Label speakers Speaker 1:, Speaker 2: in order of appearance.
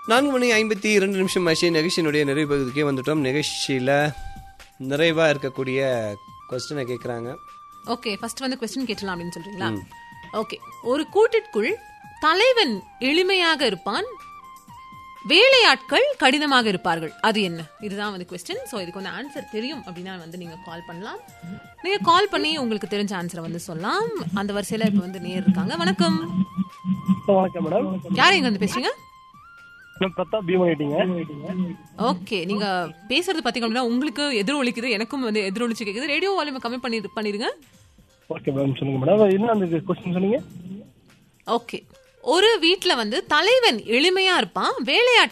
Speaker 1: நான்கு மணி ஐம்பத்தி இரண்டு நிமிஷம் ஆச்சு நிகழ்ச்சியினுடைய நிறைவு பகுதிக்கே வந்துட்டோம் நிகழ்ச்சியில் நிறைவாக இருக்கக்கூடிய கொஸ்டினை கேட்குறாங்க
Speaker 2: ஓகே ஃபர்ஸ்ட் வந்து கொஸ்டின் கேட்டலாம் அப்படின்னு சொல்றீங்களா ஓகே ஒரு கூட்டிற்குள் தலைவன் எளிமையாக இருப்பான் வேலையாட்கள் கடினமாக இருப்பார்கள் அது என்ன இதுதான் வந்து கொஸ்டின் ஸோ இதுக்கு வந்து ஆன்சர் தெரியும் அப்படின்னா வந்து நீங்க கால் பண்ணலாம் நீங்க கால் பண்ணி உங்களுக்கு தெரிஞ்ச ஆன்சரை வந்து சொல்லலாம் அந்த வரிசையில இப்போ வந்து நேர் இருக்காங்க வணக்கம்
Speaker 3: வணக்கம் மேடம்
Speaker 2: யார் எங்க வந்து பேசுறீங்க
Speaker 3: நான் பிரதாப் பீம் ஆயிட்டீங்க
Speaker 2: ஓகே நீங்க பேசுறது பாத்தீங்க அப்படின்னா உங்களுக்கு எதிரொலிக்குது எனக்கும் வந்து எதிரொலிச்சு கேக்குது ரேடியோ வால்யூம் கம்மி பண்ணி பண்ணிருங்க
Speaker 3: ஓகே மேடம் சொல்லுங்க மேடம் என்ன அந்த கொஸ்டின் சொன்னீங்க
Speaker 2: ஓகே ஒரு வீட்ல வந்து தலைவன் எளிமையா இருப்பான் வேலையாட்கள்